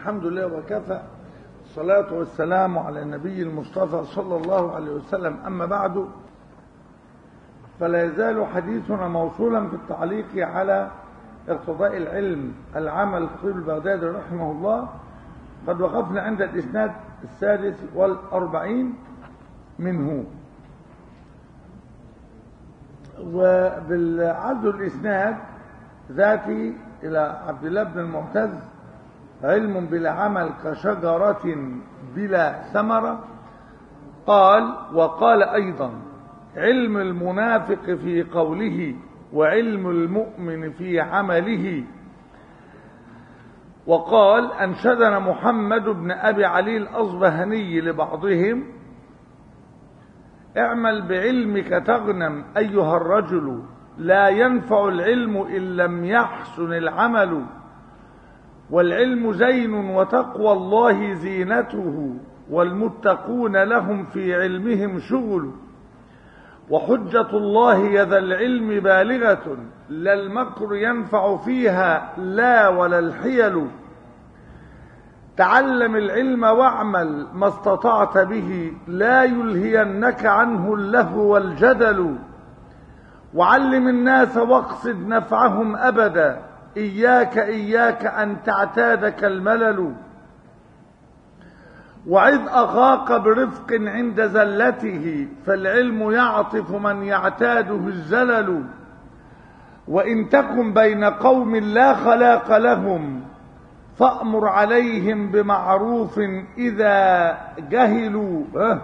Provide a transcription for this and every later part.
الحمد لله وكفى الصلاة والسلام على النبي المصطفى صلى الله عليه وسلم أما بعد فلا يزال حديثنا موصولا في التعليق على اقتضاء العلم العمل الخطيب البغدادي رحمه الله قد وقفنا عند الإسناد السادس والأربعين منه وبالعدل الإسناد ذاتي إلى عبد الله بن المعتز علم بلا عمل كشجرة بلا ثمرة قال وقال أيضا علم المنافق في قوله وعلم المؤمن في عمله وقال أنشدنا محمد بن أبي علي الأصبهاني لبعضهم اعمل بعلمك تغنم أيها الرجل لا ينفع العلم إن لم يحسن العمل والعلم زين وتقوى الله زينته والمتقون لهم في علمهم شغل وحجة الله يذا العلم بالغة لا المكر ينفع فيها لا ولا الحيل تعلم العلم واعمل ما استطعت به لا يلهينك عنه اللهو والجدل وعلم الناس واقصد نفعهم أبدا إياك إياك أن تعتادك الملل وعظ أخاك برفق عند زلته فالعلم يعطف من يعتاده الزلل وإن تكن بين قوم لا خلاق لهم فأمر عليهم بمعروف إذا جهلوا أه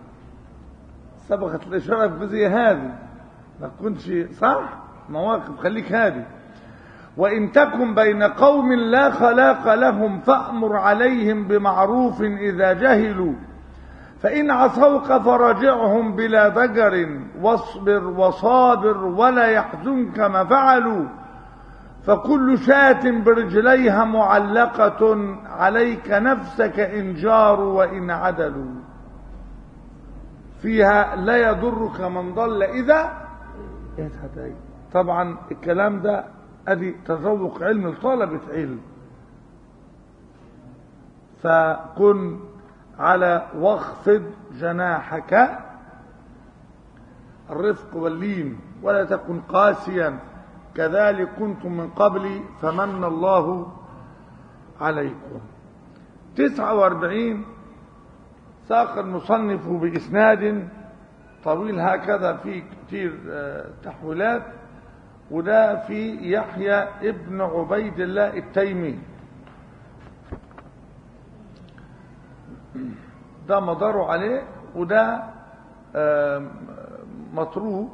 سبقت الإشارة بزي هذه ما تكونش صح مواقف خليك هذه وإن تكن بين قوم لا خلاق لهم فأمر عليهم بمعروف إذا جهلوا فإن عصوك فرجعهم بلا ضجر واصبر وصابر ولا يحزنك ما فعلوا فكل شاة برجليها معلقة عليك نفسك إن جاروا وإن عدلوا فيها لا يضرك من ضل إذا اهتديت طبعا الكلام ده ادي تذوق علم لطلبة علم فكن على واخفض جناحك الرفق واللين ولا تكن قاسيا كذلك كنتم من قبل فمن الله عليكم تسعة واربعين ساق المصنف بإسناد طويل هكذا في كتير تحويلات وده في يحيى ابن عبيد الله التيمي ده مداره عليه وده متروك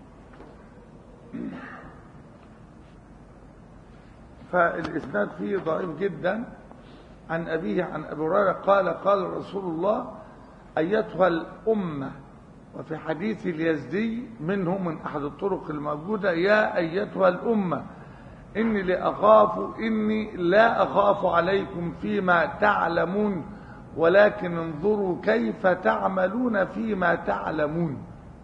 فالإسناد فيه ضعيف جدا عن أبيه عن أبي هريرة قال قال رسول الله أيتها الأمة وفي حديث اليزدي منه من أحد الطرق الموجودة يا أيتها الأمة إني لأخاف إني لا أخاف عليكم فيما تعلمون ولكن انظروا كيف تعملون فيما تعلمون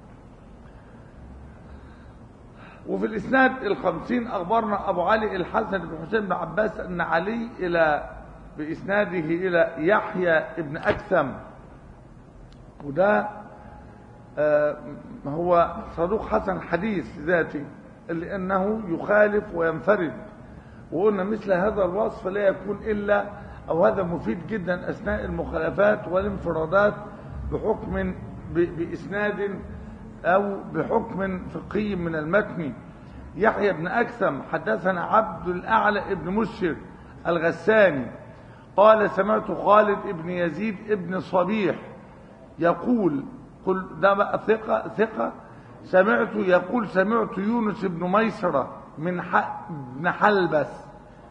وفي الإسناد الخمسين أخبرنا أبو علي الحسن بن حسين بن عباس أن علي إلى بإسناده إلى يحيى ابن أكثم وده آه هو صدوق حسن حديث ذاتي لأنه يخالف وينفرد وقلنا مثل هذا الوصف لا يكون إلا أو هذا مفيد جدا أثناء المخالفات والانفرادات بحكم بإسناد أو بحكم فقهي من المتن يحيى بن أكثم حدثنا عبد الأعلى ابن مشر الغساني قال سمعت خالد ابن يزيد ابن صبيح يقول قل ده بقى ثقة ثقة سمعت يقول سمعت يونس بن ميسرة من ابن حلبس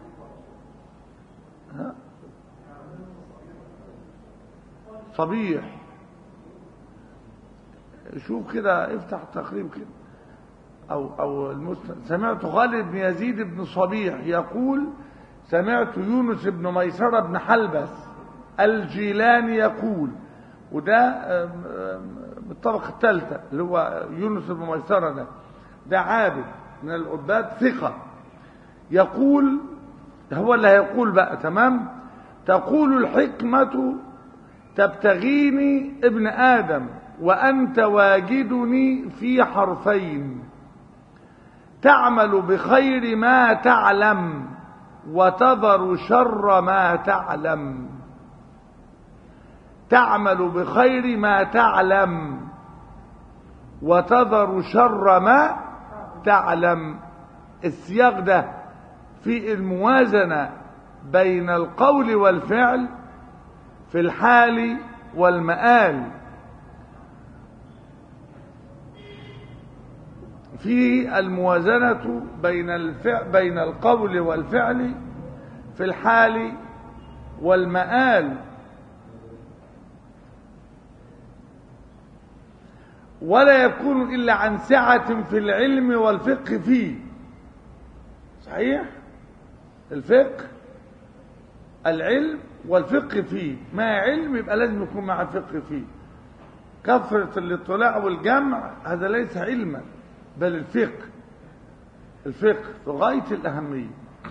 صبيح شوف كده افتح تقريب كده او او المسند سمعت خالد بن يزيد بن صبيح يقول سمعت يونس بن ميسرة بن حلبس الجيلاني يقول وده بالطبقة الثالثة اللي هو يونس بن ميسرة ده ده عابد من العباد ثقة يقول هو اللي هيقول بقى تمام تقول الحكمة تبتغيني ابن آدم وأنت واجدني في حرفين تعمل بخير ما تعلم وتذر شر ما تعلم تعمل بخير ما تعلم وتذر شر ما تعلم السياق ده في الموازنة بين القول والفعل في الحال والمآل في الموازنة بين الفعل بين القول والفعل في الحال والمآل ولا يكون إلا عن سعة في العلم والفقه فيه صحيح الفقه العلم والفقه فيه ما علم يبقى لازم يكون مع الفقه فيه كثرة الاطلاع والجمع هذا ليس علما بل الفقه الفقه في غاية الأهمية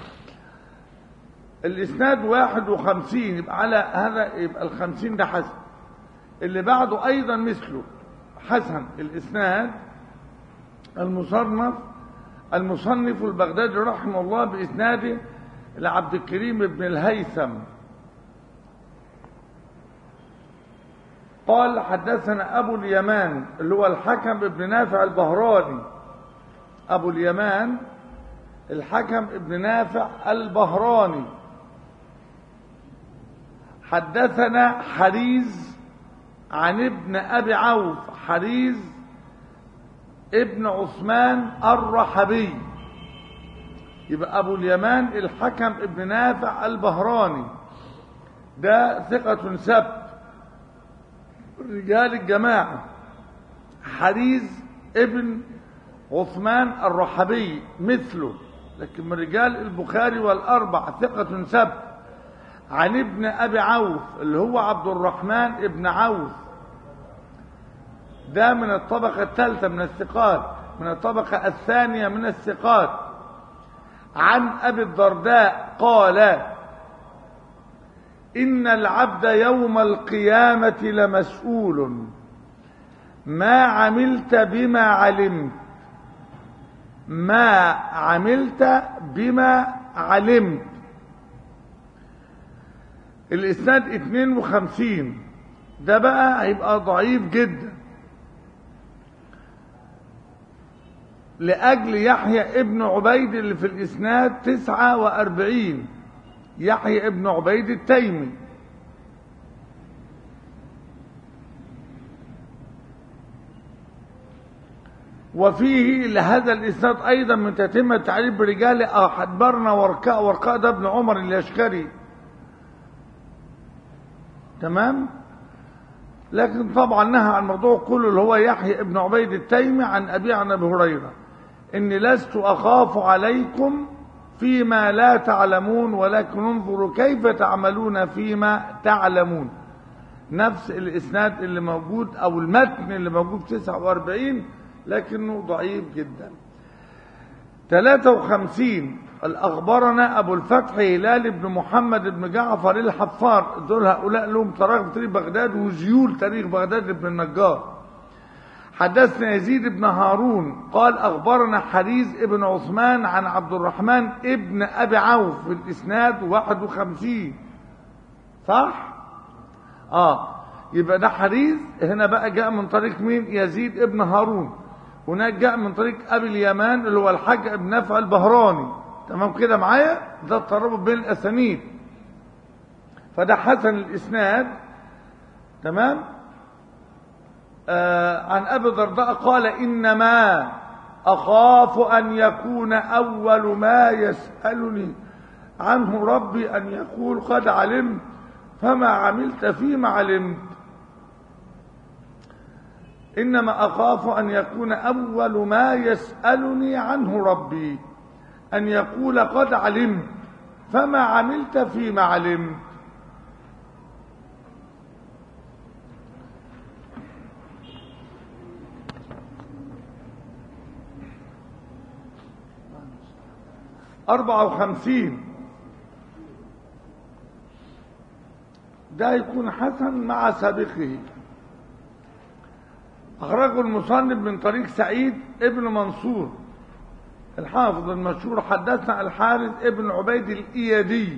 الإسناد واحد وخمسين يبقى على هذا يبقى الخمسين ده حسن اللي بعده أيضا مثله حسن الإسناد المصنف المصنف البغدادي رحمه الله بإسناده لعبد الكريم بن الهيثم قال حدثنا أبو اليمان اللي هو الحكم ابن نافع البهراني أبو اليمان الحكم ابن نافع البهراني حدثنا حريز عن ابن أبي عوف حريز ابن عثمان الرحبي يبقى أبو اليمان الحكم ابن نافع البهراني ده ثقة سبت رجال الجماعة حريز ابن عثمان الرحبي مثله لكن من رجال البخاري والأربع ثقة سبت عن ابن أبي عوف اللي هو عبد الرحمن ابن عوف ده من الطبقة الثالثة من الثقات من الطبقة الثانية من الثقات عن أبي الدرداء قال إن العبد يوم القيامة لمسؤول ما عملت بما علمت ما عملت بما علمت الإسناد 52 ده بقى هيبقى ضعيف جدا لأجل يحيى ابن عبيد اللي في الإسناد 49 يحيى ابن عبيد التيمي وفيه لهذا الإسناد أيضا من تتمة تعريف برجال أحبرنا ورقاء ورقاء ده ابن عمر اليشكري تمام لكن طبعا نهى عن الموضوع كله اللي هو يحيى ابن عبيد التيمي عن أبي عن أبي هريرة إني لست أخاف عليكم فيما لا تعلمون ولكن انظروا كيف تعملون فيما تعلمون نفس الإسناد اللي موجود أو المتن اللي موجود 49 لكنه ضعيف جدا 53 الأخبرنا أبو الفتح هلال بن محمد بن جعفر الحفار دول هؤلاء لهم تراخ تاريخ بغداد وزيول تاريخ بغداد بن النجار حدثنا يزيد بن هارون قال أخبرنا حريز ابن عثمان عن عبد الرحمن ابن أبي عوف في الإسناد 51 صح؟ آه يبقى ده حريز هنا بقى جاء من طريق مين؟ يزيد ابن هارون هناك جاء من طريق أبي اليمان اللي هو الحاج ابن نافع البهراني تمام كده معايا ده الترابط بين الأسانيد فده حسن الإسناد تمام آه عن أبي الدرداء قال إنما أخاف أن يكون أول ما يسألني عنه ربي أن يقول قد علمت فما عملت فيما علمت إنما أخاف أن يكون أول ما يسألني عنه ربي أن يقول قد علمت فما عملت فيما علمت أربعة وخمسين ده يكون حسن مع سابقه أخرجه المصنف من طريق سعيد ابن منصور الحافظ المشهور حدثنا الحارث ابن عبيد الإيادي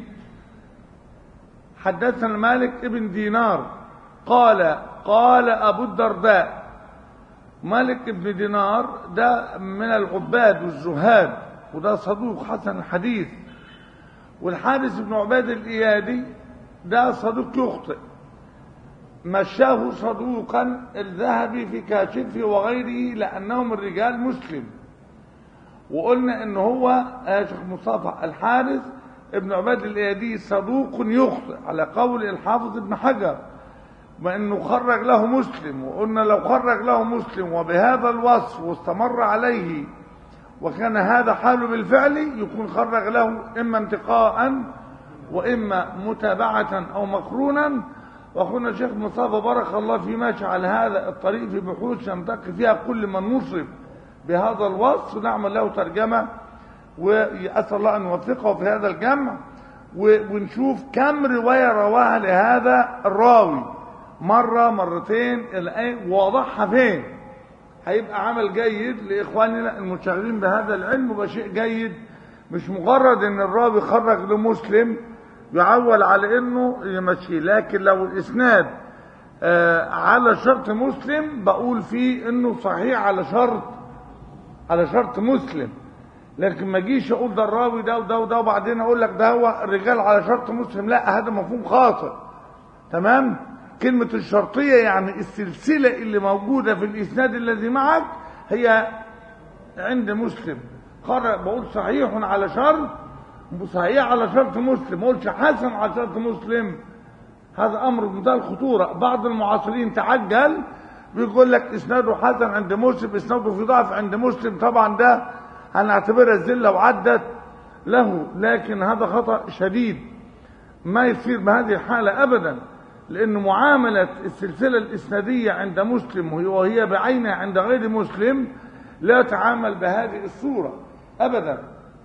حدثنا مالك ابن دينار قال قال أبو الدرداء مالك ابن دينار ده من العباد والزهاد وده صدوق حسن الحديث والحارث بن عبيد الإيادي ده صدوق يخطئ مشاه صدوقا الذهبي في كاشفه وغيره لأنهم الرجال مسلم وقلنا ان هو يا شيخ مصطفى الحارث ابن عباد الإيادي صدوق يخطئ على قول الحافظ ابن حجر وانه خرج له مسلم وقلنا لو خرج له مسلم وبهذا الوصف واستمر عليه وكان هذا حاله بالفعل يكون خرج له اما انتقاء واما متابعه او مقرونا واخونا الشيخ مصطفى بارك الله في ماشي على هذا الطريق في بحوث ينتقي فيها كل من نصب بهذا الوصف نعمل له ترجمه واسال الله ان يوفقه في هذا الجمع ونشوف كم روايه رواها لهذا الراوي مره مرتين واضحها فين هيبقى عمل جيد لاخواننا المنشغلين بهذا العلم ويبقى شيء جيد مش مجرد ان الراوي خرج لمسلم يعول على انه يمشيه لكن لو الاسناد آه على شرط مسلم بقول فيه انه صحيح على شرط على شرط مسلم لكن ما اجيش اقول ده الراوي ده وده وده وبعدين اقول لك ده هو الرجال على شرط مسلم لا هذا مفهوم خاطئ تمام كلمة الشرطية يعني السلسلة اللي موجودة في الإسناد الذي معك هي عند مسلم قرأ بقول صحيح على شرط صحيح على شرط مسلم ما قلتش حسن على شرط مسلم هذا أمر بمنتهى الخطورة بعض المعاصرين تعجل بيقول لك إسناده حسن عند مسلم إسناده في ضعف عند مسلم طبعا ده هنعتبرها الزلة وعدت له لكن هذا خطأ شديد ما يصير بهذه الحالة أبدا لأن معاملة السلسلة الإسنادية عند مسلم وهي بعينها عند غير مسلم لا تعامل بهذه الصورة أبدا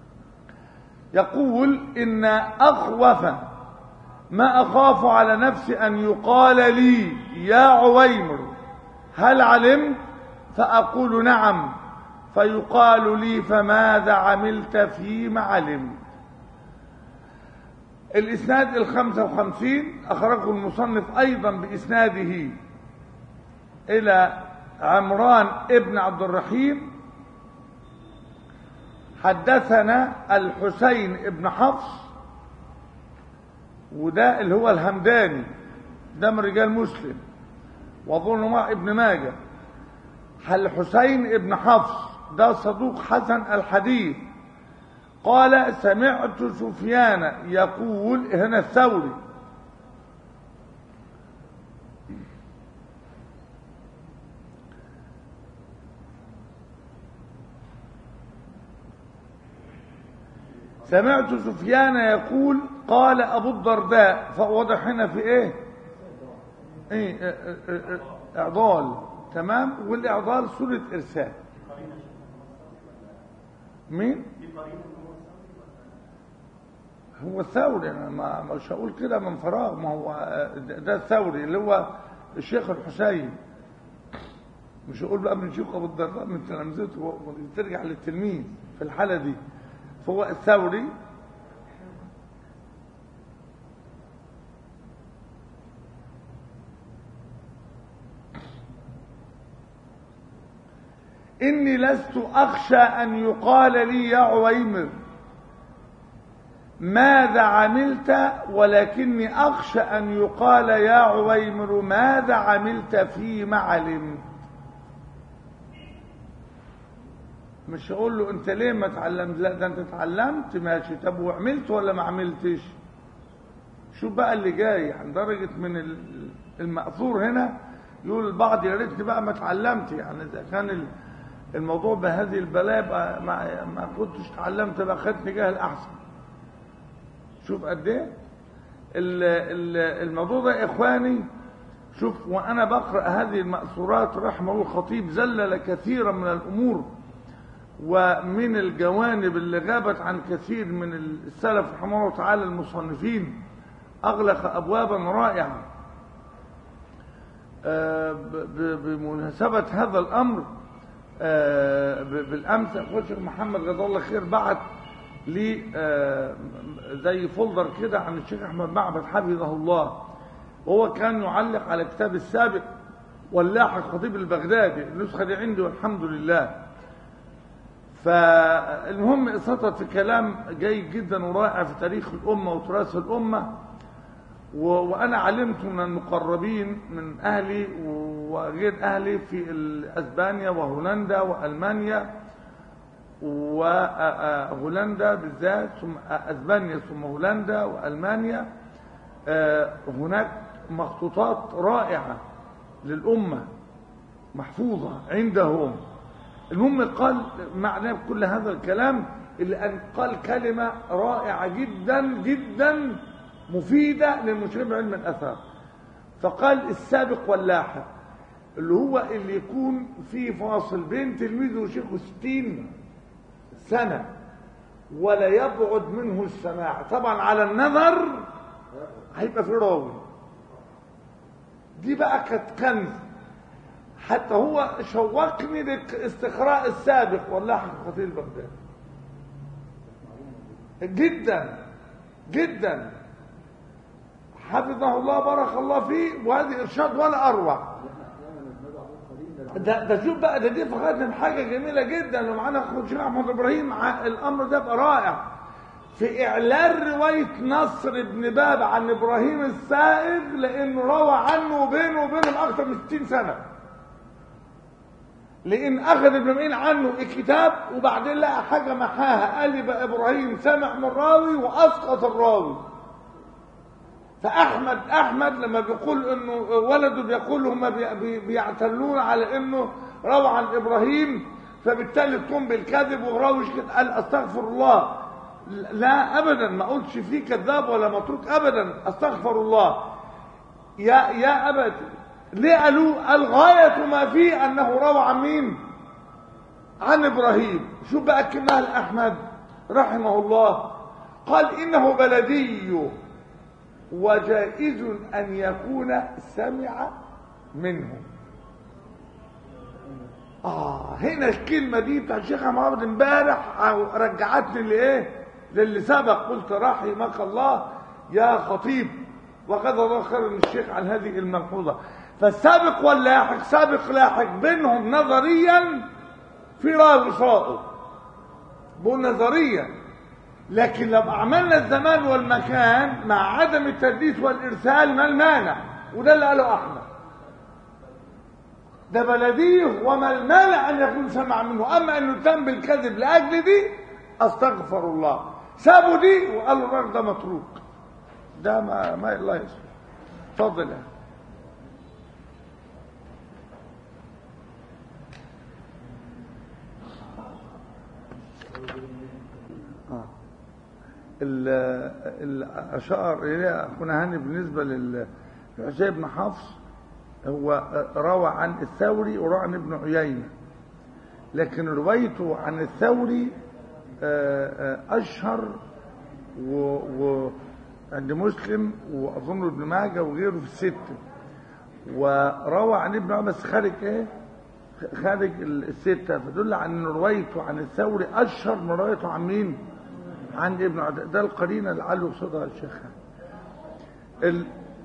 يقول إن أخوف ما أخاف على نفسي أن يقال لي يا عويمر هل علمت فأقول نعم فيقال لي فماذا عملت فيما علمت الإسناد الخمسة وخمسين أخرجه المصنف أيضا بإسناده إلى عمران ابن عبد الرحيم حدثنا الحسين ابن حفص وده اللي هو الهمداني ده من رجال مسلم وأظن مع ابن ماجه الحسين ابن حفص ده صدوق حسن الحديث قال سمعت سفيان يقول هنا الثوري سمعت سفيان يقول قال ابو الدرداء فواضح هنا في ايه ايه اعضال تمام والاعضال صوره ارسال مين هو الثوري انا ما مش هقول كده من فراغ ما هو ده الثوري اللي هو الشيخ الحسين مش هقول بقى من شيخ ابو الدرداء من تلامذته ترجع للتلميذ في الحاله دي فهو الثوري إني لست أخشى أن يقال لي يا عويمر ماذا عملت ولكني أخشى أن يقال يا عويمر ماذا عملت فيما علمت مش هقول له انت ليه ما تعلمت لا ده انت اتعلمت ماشي طب وعملت ولا ما عملتش شوف بقى اللي جاي عن درجة من المأثور هنا يقول البعض يا ريتني بقى ما اتعلمت يعني اذا كان الموضوع بهذه البلاء ما, ما كنتش اتعلمت بقى خدت جاهل احسن شوف قد ايه الموضوع ده يا اخواني شوف وانا بقرا هذه المأثورات رحمه الله الخطيب زلل كثيرا من الامور ومن الجوانب اللي غابت عن كثير من السلف رحمه الله تعالى المصنفين أغلق أبوابا رائعة آه، ب- ب- بمناسبة هذا الأمر آه، ب- بالأمس أخوة الشيخ محمد جزاه الله خير بعت لي آه، زي فولدر كده عن الشيخ أحمد معبد حفظه الله وهو كان يعلق على كتاب السابق واللاحق خطيب البغدادي النسخة دي عندي والحمد لله فالمهم اسقطت في كلام جيد جدا ورائع في تاريخ الأمة وتراث الأمة و- وأنا علمت من المقربين من أهلي وغير أهلي في ال- أسبانيا وهولندا وألمانيا وهولندا بالذات ثم أسبانيا ثم هولندا وألمانيا آه، هناك مخطوطات رائعة للأمة محفوظة عندهم المهم قال معناه كل هذا الكلام إلا أن قال كلمة رائعة جدا جدا مفيدة للمشرب علم الأثر فقال السابق واللاحق اللي هو اللي يكون في فاصل بين تلميذه وشيخه ستين سنة ولا يبعد منه السماع طبعا على النظر هيبقى في راوي دي بقى كانت كنز حتى هو شوقني لاستقراء السابق واللاحق خطيب بغداد جدا جدا حفظه الله بارك الله فيه وهذه ارشاد ولا اروع ده ده شوف بقى ده دي فقدنا بحاجه جميله جدا ومعانا اخو الشيخ احمد ابراهيم ع- الامر ده بقى رائع في اعلان روايه نصر بن باب عن ابراهيم السائغ لانه روى عنه وبينه وبينهم اكثر من 60 سنه لان اخذ ابن معين عنه الكتاب وبعدين لقى حاجه محاها قال يبقى ابراهيم سمع من راوي واسقط الراوي فاحمد احمد لما بيقول انه ولده بيقول هم بي- بي- بيعتلون على انه روى عن ابراهيم فبالتالي تقوم بالكذب وراوي كده قال استغفر الله لا ابدا ما قلتش فيه كذاب ولا متروك ابدا استغفر الله يا يا ابت ليه قالوا قال غايه ما فيه انه روى عن مين عن ابراهيم شوف بقى كلمه لاحمد رحمه الله قال انه بلدي وجائز ان يكون سمع منه اه هنا الكلمه دي بتاع الشيخ محمد امبارح رجعتني لايه للي سبق قلت رحمك الله يا خطيب وقد الله خير من الشيخ عن هذه الملحوظه فالسابق واللاحق سابق لاحق بينهم نظريا في راوي صائب بقول نظريا لكن لو عملنا الزمان والمكان مع عدم التدليس والارسال ما المانع وده اللي قاله احمد ده بلديه وما المانع ان يكون سمع منه اما انه تم بالكذب لاجل دي استغفر الله سابوا دي وقالوا الراجل ده متروك ده ما ما الله يسمع اتفضل يا آه. ال- اللي أشار إليه أخونا هاني بالنسبة لل- لحسين بن حفص هو روى عن الثوري وروى عن ابن عيينة لكن روايته عن الثوري آه، آه، أشهر و, و عند مسلم وأظن ابن ماجه وغيره في الستة وروى عن ابن عمر بس خارج إيه؟ خارج الستة فدل على أن روايته عن الثوري أشهر من روايته عن مين؟ عن ابن عدي ده القرينة اللي علّه صدى الشيخ ال...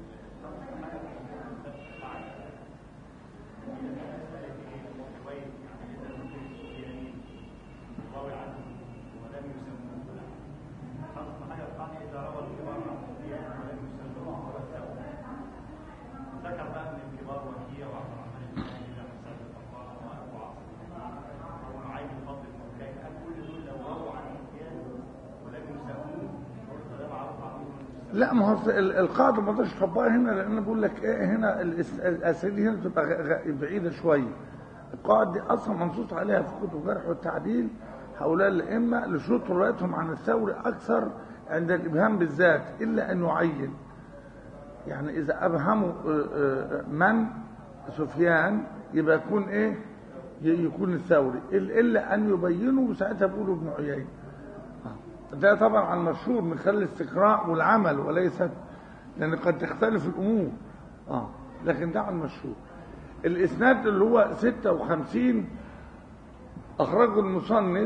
ذكر بقى من الكبار وهي وعبد الرحمن الثاني ده حسن القطان وابو عاصم ونعيم الفضل المولاي قال كل دول لو رووا عن الامتياز ولم يسموه قلت ده معروف عنهم لا ما هو ال- القاعدة ما اقدرش اطبقها هنا لان بقول لك ايه هنا الأس- الاساليب هنا بتبقى غ- غ- بعيدة شوية القاعدة دي اصلا منصوص عليها في كتب الجرح والتعديل هؤلاء الائمة لشروط روايتهم عن الثوري اكثر عند الابهام بالذات الا ان يعين يعني اذا ابهموا آه، آه، من سفيان يبقى يكون ايه ي- يكون الثوري إل- الا ان يبينوا وساعتها بيقولوا ابن عيينة ده طبعا عن مشهور من خلال الاستقراء والعمل وليست لأن قد تختلف الأمور آه لكن ده عن المشهور الإسناد اللي هو 56 أخرجه المصنف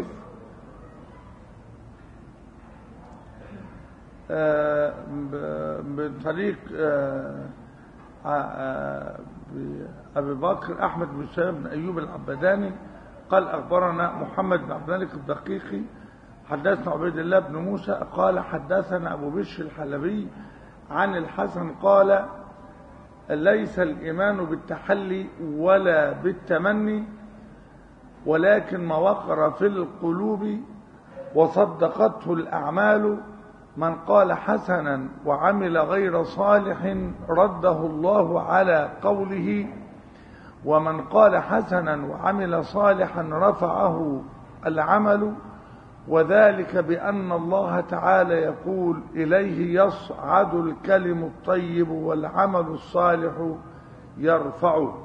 آه، ب- بطريق آه، آه، أبي بكر أحمد بن سلام بن أيوب العبداني قال أخبرنا محمد بن عبد الملك الدقيقي حدثنا عبيد الله بن موسى قال حدثنا أبو بشر الحلبي عن الحسن قال ليس الإيمان بالتحلي ولا بالتمني ولكن ما وقر في القلوب وصدقته الأعمال من قال حسنا وعمل غير صالح رده الله على قوله ومن قال حسنا وعمل صالحا رفعه العمل وذلك بأن الله تعالى يقول إليه يصعد الكلم الطيب والعمل الصالح يرفعه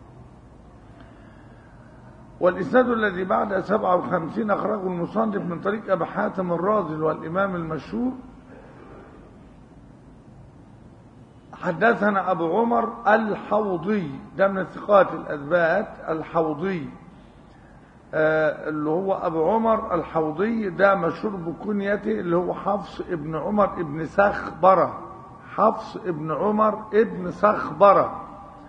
والإسناد الذي بعد سبعة وخمسين أخرجه المصنف من طريق أبي حاتم الرازي والإمام المشهور حدثنا أبو عمر الحوضي ده من الثقات الأثبات الحوضي آه اللي هو أبو عمر الحوضي ده مشهور بكنيته اللي هو حفص ابن عمر ابن سخبرة حفص ابن عمر ابن سخبره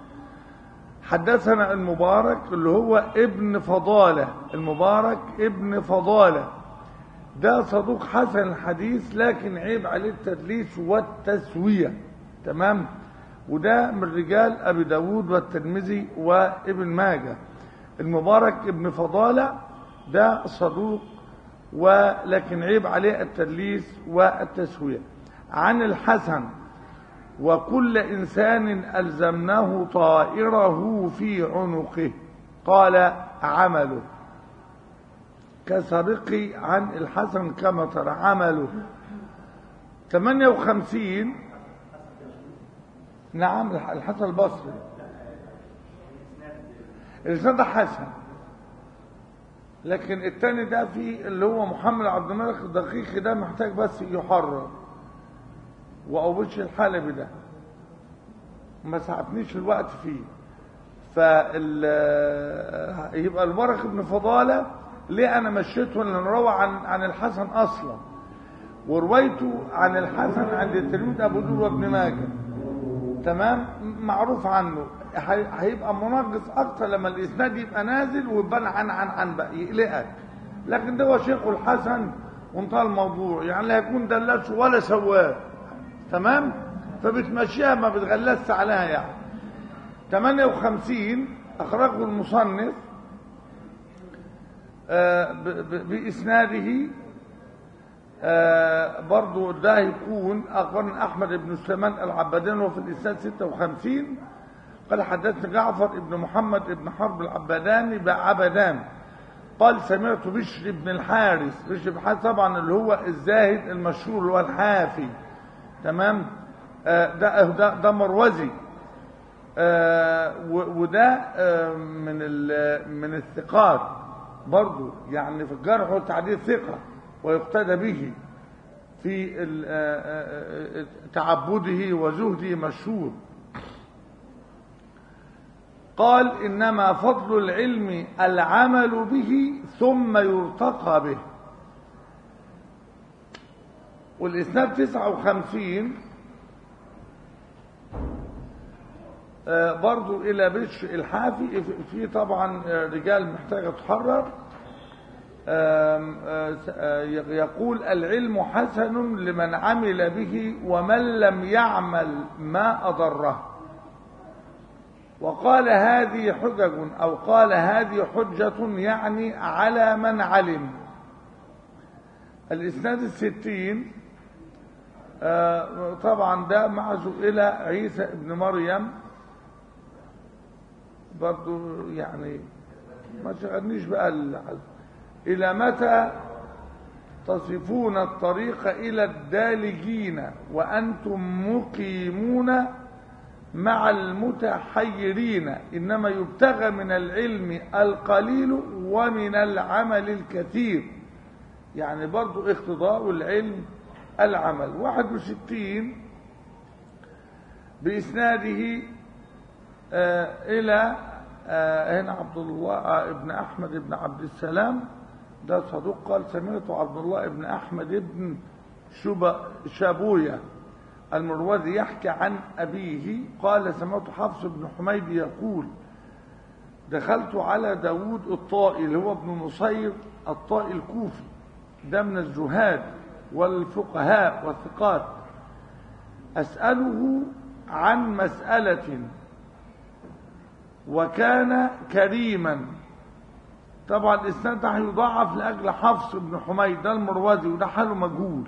حدثنا المبارك اللي هو ابن فضالة المبارك ابن فضالة ده صدوق حسن الحديث لكن عيب عليه التدليس والتسوية تمام وده من رجال أبي داود والترمذي وابن ماجه المبارك ابن فضالة ده صدوق ولكن عيب عليه التدليس والتسوية عن الحسن وكل إنسان ألزمناه طائره في عنقه قال عمله كسابقي عن الحسن كما ترى عمله 58 نعم الحسن البصري الإسناد حسن لكن الثاني ده في اللي هو محمد عبد الملك الدقيقي ده محتاج بس يحرر وأبوش الحلبي ده ما سعفنيش الوقت فيه فال يبقى الورق ابن فضالة ليه أنا مشيته لأن روى عن عن الحسن أصلا وروايته عن الحسن عند التلميذ أبو دور وابن ماجه تمام معروف عنه هيبقى منغص أكتر لما الإسناد يبقى نازل ويبان عن عن عن بقى يقلقك لكن ده هو شيخ الحسن وانتهى الموضوع يعني لا يكون دلاش ولا سواق تمام فبتمشيها ما بتغلس عليها يعني 58 اخرجه المصنف آه باسناده آه برضو ده هيكون اخبرنا احمد بن سليمان العبادين وفي الاسناد 56 قال حدثنا جعفر بن محمد بن حرب العباداني بعبدان قال سمعت بشر بن الحارث بشر بن الحارث طبعا اللي هو الزاهد المشهور اللي هو الحافي تمام آه ده ده ده مروزي آه وده آه من من الثقات برضو يعني في الجرح والتعديل ثقة ويقتدى به في تعبده وزهده مشهور قال إنما فضل العلم العمل به ثم يرتقى به والإسناد 59 آه برضو إلى بش الحافي في طبعا رجال محتاجة تحرر آه آه يقول العلم حسن لمن عمل به ومن لم يعمل ما أضره وقال هذه حجج أو قال هذه حجة يعني على من علم الإسناد الستين آه طبعا ده معزو إلى عيسى ابن مريم برضو يعني ما شغلنيش بقى العزو إلى متى تصفون الطريق إلى الدالجين وأنتم مقيمون مع المتحيرين إنما يبتغى من العلم القليل ومن العمل الكثير يعني برضو اقتضاء العلم العمل 61 بإسناده آه إلى آه هنا عبد الله بن أحمد بن عبد السلام ده صدوق قال سمعت عبد الله بن أحمد بن شابوية المروزي يحكي عن أبيه قال سمعت حفص بن حميد يقول دخلت على داود الطائي اللي هو ابن نصير الطائي الكوفي ده من الزهاد والفقهاء والثقات أسأله عن مسألة وكان كريما طبعا الإسناد ده يضاعف لأجل حفص بن حميد ده المروزي وده حاله مجهول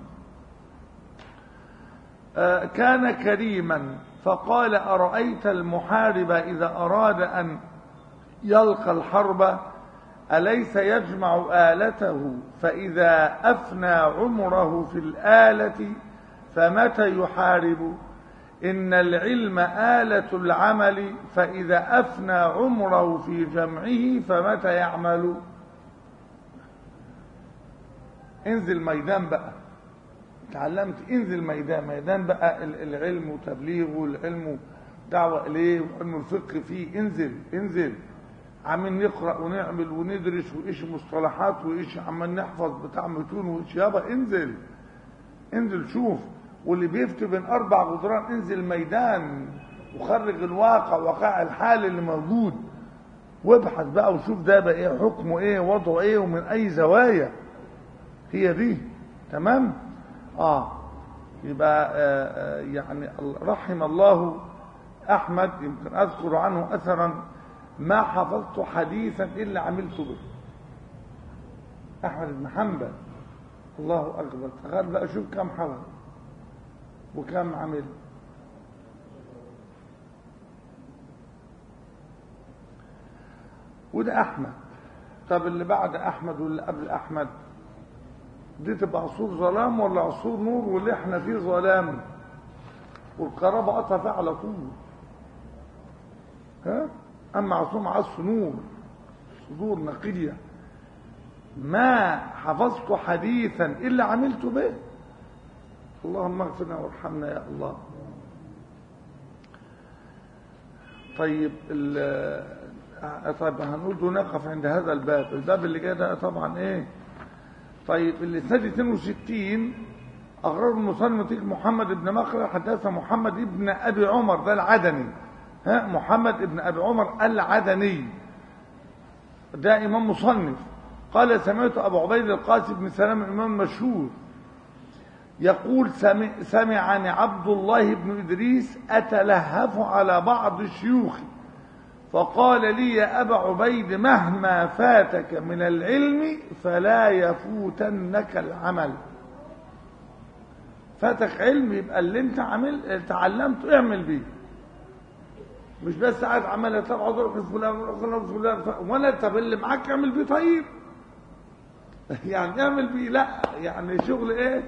آه كان كريما فقال أرأيت المحارب إذا أراد أن يلقى الحرب أليس يجمع آلته فإذا أفنى عمره في الآلة فمتى يحارب إن العلم آلة العمل فإذا أفنى عمره في جمعه فمتى يعمل انزل ميدان بقى تعلمت انزل ميدان ميدان بقى العلم وتبليغه والعلم دعوة إليه وعلم الفقه فيه انزل انزل عمال نقرأ ونعمل وندرس وإيش مصطلحات وإيش عمال نحفظ بتاع متون وإيش يابا انزل انزل شوف واللي بيفتي بين أربع جدران انزل ميدان وخرج الواقع وقع الحال اللي موجود وابحث بقى وشوف ده بقى ايه حكمه ايه وضعه ايه ومن اي زوايا هي دي تمام اه يبقى آه آه يعني رحم الله احمد يمكن اذكر عنه اثرا ما حفظت حديثا الا عملت به احمد بن حنبل الله اكبر تخيل بقى شوف كم حفظ وكم عمل وده احمد طب اللي بعد احمد واللي قبل احمد دي تبقى عصور ظلام ولا عصور نور واللي احنا فيه ظلام والكهرباء قطع فيها على طول ها اما عصور عصر نور صدور نقيه ما حفظت حديثا الا عملت به اللهم اغفرنا وارحمنا يا الله طيب طيب هنقول نقف عند هذا الباب الباب اللي جاي ده طبعا ايه طيب الاسناد 62 اخرج المصنف محمد بن مخرج حدثنا محمد ابن ابي عمر ده العدني ها محمد ابن ابي عمر العدني ده امام مصنف قال سمعت ابو عبيد القاسم بن سلام الامام المشهور يقول سمع سمعني عبد الله بن إدريس أتلهف على بعض شيوخي فقال لي يا أبا عبيد مهما فاتك من العلم فلا يفوتنك العمل فاتك علم يبقى اللي انت عمل تعلمته اعمل بيه مش بس قاعد عمال تبع ضرب فلان وفلان فلان ولا طب اللي معاك اعمل بيه طيب يعني اعمل بيه لا يعني شغل ايه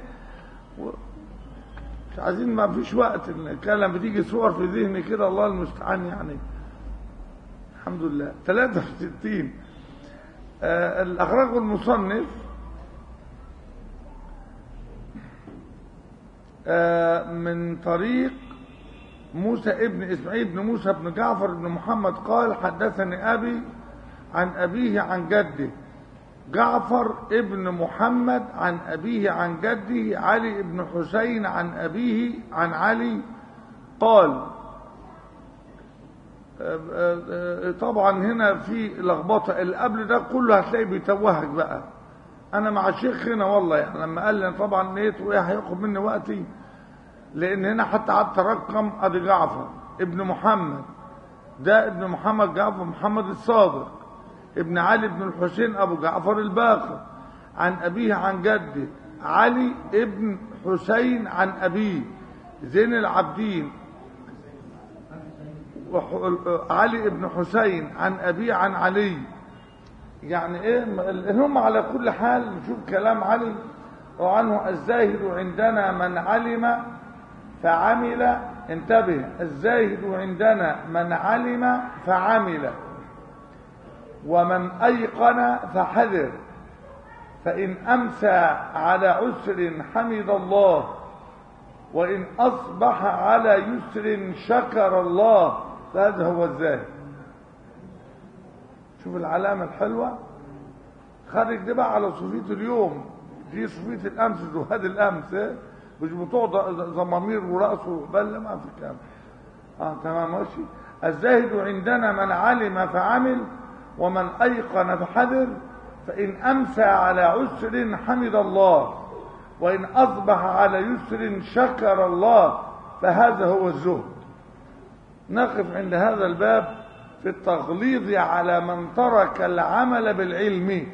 مش عايزين ما فيش وقت كان لما بتيجي صور في ذهني كده الله المستعان يعني الحمد لله 63 آه الأخراج المصنف آه من طريق موسى ابن إسماعيل بن موسى بن جعفر بن محمد قال حدثني أبي عن أبيه عن جده جعفر ابن محمد عن أبيه عن جده علي ابن حسين عن أبيه عن علي قال طبعا هنا في لخبطه اللي قبل ده كله هتلاقي بيتوهك بقى انا مع الشيخ هنا والله يعني لما قال لي طبعا لقيت ايه هياخد مني وقتي لان هنا حتى قعدت ارقم ادي جعفر ابن محمد ده ابن محمد جعفر محمد الصادق ابن علي بن الحسين ابو جعفر الباقر عن ابيه عن جده علي ابن حسين عن ابيه زين العابدين علي ابن حسين عن أبيه عن علي يعني ايه هم على كل حال نشوف كلام علي وعنه الزاهد عندنا من علم فعمل انتبه الزاهد عندنا من علم فعمل ومن أيقن فحذر فإن أمسى على عسر حمد الله وإن أصبح على يسر شكر الله فهذا هو الزاهد شوف العلامة الحلوة خارج دي بقى على صوفية اليوم دي صوفية الأمس زهاد الأمس إيه؟ مش بتوع ض- ضمامير ورأسه بل ما في كلام اه تمام ماشي الزاهد عندنا من علم فعمل ومن أيقن فحذر فإن أمسى على عسر حمد الله وإن أصبح على يسر شكر الله فهذا هو الزهد نقف عند هذا الباب في التغليظ على من ترك العمل بالعلم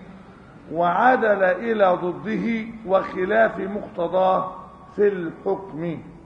وعدل إلى ضده وخلاف مقتضاه في الحكم